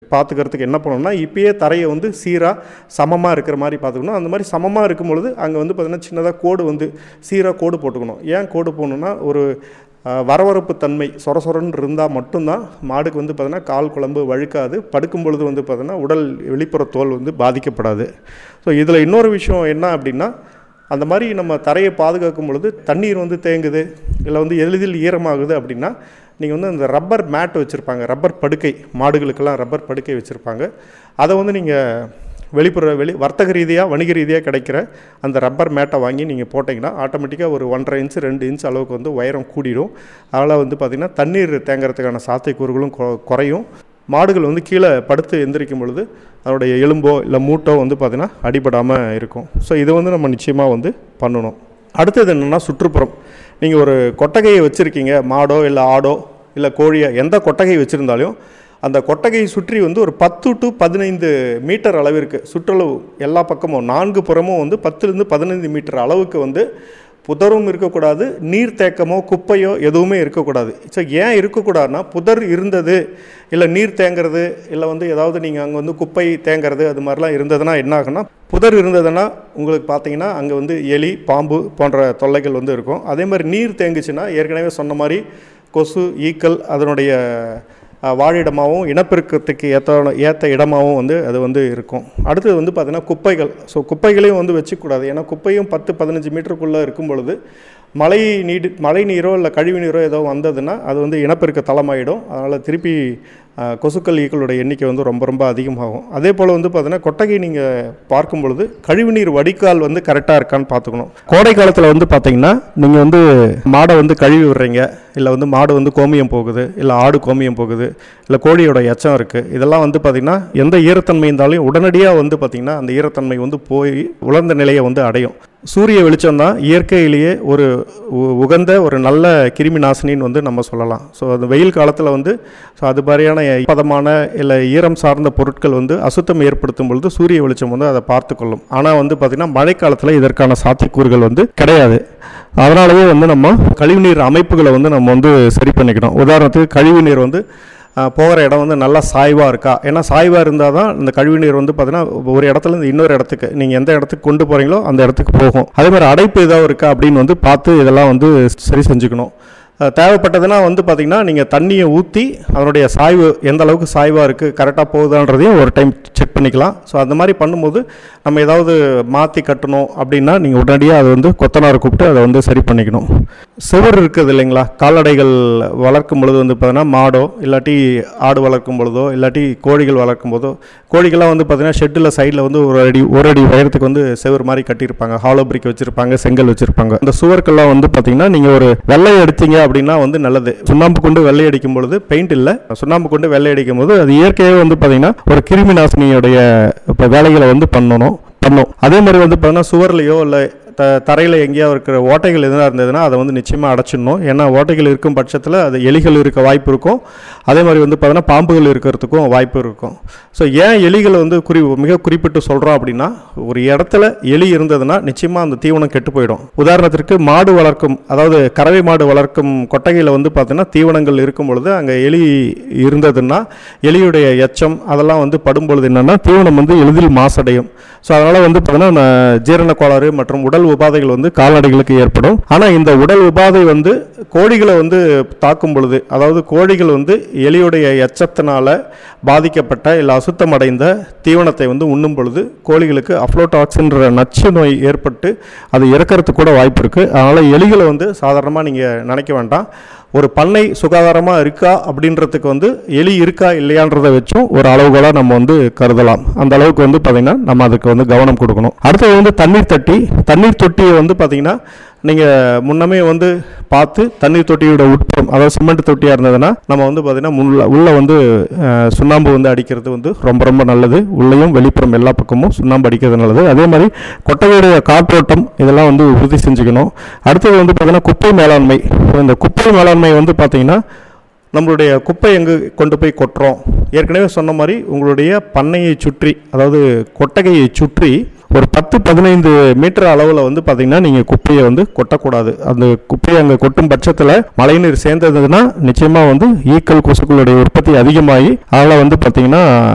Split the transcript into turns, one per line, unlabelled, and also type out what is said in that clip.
பார்த்துக்கிறதுக்கு என்ன பண்ணணும்னா இப்பயே தரையை வந்து சீராக சமமாக இருக்கிற மாதிரி பார்த்துக்கணும் அந்த மாதிரி சமமாக இருக்கும் பொழுது அங்கே வந்து பார்த்திங்கன்னா சின்னதாக கோடு வந்து சீராக கோடு போட்டுக்கணும் ஏன் கோடு போடணும்னா ஒரு அஹ், வரவரப்பு தன்மை சொர சொரன்னு இருந்தால் மட்டும்தான் மாடுக்கு வந்து பார்த்தீங்கன்னா கால் குழம்பு வழுக்காது படுக்கும் பொழுது வந்து பார்த்தீங்கன்னா உடல் வெளிப்புற தோல் வந்து பாதிக்கப்படாது ஸோ இதில் இன்னொரு விஷயம் என்ன அப்படின்னா அந்த மாதிரி நம்ம தரையை பாதுகாக்கும் பொழுது தண்ணீர் வந்து தேங்குது இல்லை வந்து எளிதில் ஈரமாகுது அப்படின்னா நீங்கள் வந்து அந்த ரப்பர் மேட் வச்சுருப்பாங்க ரப்பர் படுக்கை மாடுகளுக்கெல்லாம் ரப்பர் படுக்கை வச்சுருப்பாங்க அதை வந்து நீங்கள் வெளிப்புற வெளி வர்த்தக ரீதியாக வணிக ரீதியாக கிடைக்கிற அந்த ரப்பர் மேட்டை வாங்கி நீங்கள் போட்டிங்கன்னா ஆட்டோமேட்டிக்காக ஒரு ஒன்றரை இன்ச் ரெண்டு இன்ச் அளவுக்கு வந்து உயரம் கூடிடும் அதனால் வந்து பார்த்திங்கன்னா தண்ணீர் தேங்குறதுக்கான சாத்தியக்கூறுகளும் கொ- குறையும் மாடுகள் வந்து கீழே படுத்து எந்திரிக்கும் பொழுது அதனுடைய எலும்போ இல்லை மூட்டோ வந்து பார்த்திங்கன்னா அடிபடாமல் இருக்கும் ஸோ இதை வந்து நம்ம நிச்சயமாக வந்து பண்ணணும் அடுத்தது என்னென்னா சுற்றுப்புறம் நீங்கள் ஒரு கொட்டகையை வச்சுருக்கீங்க மாடோ இல்லை ஆடோ இல்லை கோழியோ எந்த கொட்டகை வச்சுருந்தாலும் அந்த கொட்டகையை சுற்றி வந்து ஒரு பத்து டு பதினைந்து மீட்டர் அளவிற்கு சுற்றளவு எல்லா பக்கமும் நான்கு புறமும் வந்து பத்துலேருந்து பதினைந்து மீட்டர் அளவுக்கு வந்து புதரும் இருக்கக்கூடாது நீர் தேக்கமோ குப்பையோ எதுவுமே இருக்கக்கூடாது ஸோ ஏன் இருக்கக்கூடாதுன்னா புதர் இருந்தது இல்லை நீர் தேங்கிறது இல்லை வந்து ஏதாவது நீங்கள் அங்கே வந்து குப்பை தேங்கிறது அது மாதிரிலாம் இருந்ததுன்னா என்ன ஆகும்னா புதர் இருந்ததுன்னா உங்களுக்கு பார்த்தீங்கன்னா அங்கே வந்து எலி பாம்பு போன்ற தொல்லைகள் வந்து இருக்கும் அதே மாதிரி நீர் தேங்குச்சுன்னா ஏற்கனவே சொன்ன மாதிரி கொசு ஈக்கள் அதனுடைய அஹ், வாழிடமாகவும் இனப்பெருக்கத்துக்கு ஏற்ற ஏற்ற இடமாகவும் வந்து அது வந்து இருக்கும் அடுத்தது வந்து பார்த்திங்கன்னா குப்பைகள் ஸோ குப்பைகளையும் வந்து வச்சுக்கூடாது ஏன்னா குப்பையும் பத்து பதினஞ்சு மீட்டருக்குள்ளே இருக்கும் பொழுது மழை நீடு மழை நீரோ இல்லை கழிவு நீரோ ஏதோ வந்ததுன்னா அது வந்து இனப்பெருக்க தளமாயிடும் அதனால் திருப்பி அஹ், கொசுக்கள் ஈக்களுடைய எண்ணிக்கை வந்து ரொம்ப ரொம்ப அதிகமாகும் அதே போல் வந்து பார்த்தீங்கன்னா கொட்டகை நீங்கள் பார்க்கும் பொழுது கழிவுநீர் வடிகால் வந்து கரெக்டாக இருக்கான்னு பார்த்துக்கணும் கோடை காலத்தில் வந்து பார்த்தீங்கன்னா நீங்கள் வந்து மாடை வந்து கழுவி விடுறீங்க இல்லை வந்து மாடு வந்து கோமியம் போகுது இல்லை ஆடு கோமியம் போகுது இல்லை கோழியோட எச்சம் இருக்குது இதெல்லாம் வந்து பார்த்திங்கன்னா எந்த ஈரத்தன்மை இருந்தாலும் உடனடியாக வந்து பார்த்திங்கன்னா அந்த ஈரத்தன்மை வந்து போய் உலர்ந்த நிலையை வந்து அடையும் சூரிய வெளிச்சம் தான் இயற்கையிலேயே ஒரு உ- உகந்த ஒரு நல்ல கிருமி நாசினின்னு வந்து நம்ம சொல்லலாம் ஸோ அது வெயில் காலத்தில் வந்து ஸோ அது மாதிரியான பதமான இல்லை ஈரம் சார்ந்த பொருட்கள் வந்து அசுத்தம் ஏற்படுத்தும் பொழுது சூரிய வெளிச்சம் வந்து அதை பார்த்துக்கொள்ளும் ஆனால் வந்து பார்த்திங்கன்னா மழைக்காலத்தில் இதற்கான சாத்தியக்கூறுகள் வந்து கிடையாது அதனாலவே வந்து நம்ம கழிவுநீர் அமைப்புகளை வந்து நம்ம வந்து சரி பண்ணிக்கணும் உதாரணத்துக்கு கழிவுநீர் வந்து அஹ், போகிற இடம் வந்து நல்லா சாய்வாக இருக்கா ஏன்னா சாய்வாக இருந்தால் தான் இந்த கழிவுநீர் வந்து பார்த்தீங்கன்னா ஒரு இடத்துல இருந்து இன்னொரு இடத்துக்கு நீங்கள் எந்த இடத்துக்கு கொண்டு போகிறீங்களோ அந்த இடத்துக்கு போகும் அதே மாதிரி அடைப்பு ஏதாவது இருக்கா அப்படின்னு வந்து பார்த்து இதெல்லாம் வந்து சரி செஞ்சுக்கணும் அஹ், தேவைப்பட்டதுன்னா வந்து பார்த்திங்கன்னா நீங்கள் தண்ணியை ஊற்றி அதனுடைய சாய்வு எந்த அளவுக்கு சாய்வாக இருக்குது கரெக்டாக போகுதான்றதையும் ஒரு டைம் செக் பண்ணிக்கலாம் ஸோ அந்த மாதிரி பண்ணும்போது நம்ம ஏதாவது மாற்றி கட்டணும் அப்படின்னா நீங்கள் உடனடியாக அதை வந்து கொத்தனாரை கூப்பிட்டு அதை வந்து சரி பண்ணிக்கணும் சுவர் இருக்குது இல்லைங்களா கால்நடைகள் வளர்க்கும் பொழுது வந்து பார்த்தீங்கன்னா மாடோ இல்லாட்டி ஆடு வளர்க்கும் பொழுதோ இல்லாட்டி கோழிகள் வளர்க்கும் போதோ கோழிகள்லாம் வந்து பார்த்தீங்கன்னா ஷெட்டில் சைடில் வந்து ஒரு அடி ஒரு அடி உயரத்துக்கு வந்து செவர் மாதிரி கட்டியிருப்பாங்க ஹாலோ பிரிக் வச்சுருப்பாங்க செங்கல் வச்சுருப்பாங்க அந்த சுவருக்கெல்லாம் வந்து பார்த்தீங்கன்னா நீங்கள் ஒரு வெள்ளை எடுத்தீங்க அப்படின்னா வந்து நல்லது சுண்ணாம்பு கொண்டு வெள்ளை அடிக்கும் பொழுது பெயிண்ட் இல்லை சுண்ணாம்பு கொண்டு வெள்ளை அடிக்கும் போது அது இயற்கையாகவே வந்து பார்த்தீங்கன்னா ஒரு கிருமி நாசினியுடைய இப்போ வேலைகளை வந்து பண்ணணும் பண்ணும் அதே மாதிரி வந்து பார்த்தீங்கன்னா சுவர்லையோ இல்லை த தரையில் எங்கேயாவது இருக்கிற ஓட்டைகள் எதுனா இருந்ததுன்னா அதை வந்து நிச்சயமாக அடைச்சிடணும் ஏன்னா ஓட்டைகள் இருக்கும் பட்சத்தில் அது எலிகள் இருக்க வாய்ப்பு இருக்கும் அதே மாதிரி வந்து பார்த்தீங்கன்னா பாம்புகள் இருக்கிறதுக்கும் வாய்ப்பு இருக்கும் ஸோ ஏன் எலிகளை வந்து குறி மிக குறிப்பிட்டு சொல்கிறோம் அப்படின்னா ஒரு இடத்துல எலி இருந்ததுன்னா நிச்சயமாக அந்த தீவனம் கெட்டு போயிடும் உதாரணத்திற்கு மாடு வளர்க்கும் அதாவது கறவை மாடு வளர்க்கும் கொட்டகையில் வந்து பார்த்தீங்கன்னா தீவனங்கள் இருக்கும் பொழுது அங்கே எலி இருந்ததுன்னா எலியுடைய எச்சம் அதெல்லாம் வந்து படும் பொழுது என்னென்னா தீவனம் வந்து எளிதில் மாசடையும் ஸோ அதனால் வந்து பார்த்தீங்கன்னா ந- ஜீரண கோளாறு மற்றும் உடல் உபாதைகள் வந்து கால்நடைகளுக்கு ஏற்படும் ஆனால் இந்த உடல் உபாதை வந்து கோழிகளை வந்து தாக்கும் பொழுது அதாவது கோழிகள் வந்து எலியுடைய எச்சத்தினால பாதிக்கப்பட்ட இல்லை அசுத்தமடைந்த தீவனத்தை வந்து உண்ணும் பொழுது கோழிகளுக்கு அஃப்ளோடாக்சின்ற நச்சு நோய் ஏற்பட்டு அது இறக்கறதுக்கு கூட வாய்ப்பு இருக்குது அதனால் எலிகளை வந்து சாதாரணமாக நீங்கள் நினைக்க வேண்டாம் ஒரு பண்ணை சுகாதாரமாக இருக்கா அப்படின்றதுக்கு வந்து எலி இருக்கா இல்லையான்றதை வச்சும் ஒரு அளவுகோலாக நம்ம வந்து கருதலாம் அந்த அளவுக்கு வந்து பார்த்திங்கன்னா நம்ம அதுக்கு வந்து கவனம் கொடுக்கணும் அடுத்தது வந்து தண்ணீர் தட்டி தண்ணீர் தொட்டியை வந்து பார்த்திங்கன்னா நீங்கள் முன்னமே வந்து பார்த்து தண்ணீர் தொட்டியோட உட்புறம் அதாவது சிமெண்ட் தொட்டியாக இருந்ததுன்னா நம்ம வந்து பார்த்திங்கன்னா உள்ள உள்ளே வந்து அஹ், சுண்ணாம்பு வந்து அடிக்கிறது வந்து ரொம்ப ரொம்ப நல்லது உள்ளேயும் வெளிப்புறம் எல்லா பக்கமும் சுண்ணாம்பு அடிக்கிறது நல்லது அதே மாதிரி கொட்டகையுடைய காற்றோட்டம் இதெல்லாம் வந்து உறுதி செஞ்சுக்கணும் அடுத்தது வந்து பார்த்திங்கன்னா குப்பை மேலாண்மை இப்போ இந்த குப்பை மேலாண்மை வந்து பார்த்திங்கன்னா நம்மளுடைய குப்பை எங்கு கொண்டு போய் கொட்டுறோம் ஏற்கனவே சொன்ன மாதிரி உங்களுடைய பண்ணையை சுற்றி அதாவது கொட்டகையை சுற்றி ஒரு பத்து பதினைந்து மீட்டர் அளவில் வந்து பார்த்தீங்கன்னா நீங்கள் குப்பையை வந்து கொட்டக்கூடாது அந்த குப்பையை அங்கே கொட்டும் பட்சத்தில் மழைநீர் சேர்ந்ததுன்னா நிச்சயமாக வந்து ஈக்கள் கொசுக்களுடைய உற்பத்தி அதிகமாகி அதில் வந்து பார்த்தீங்கன்னா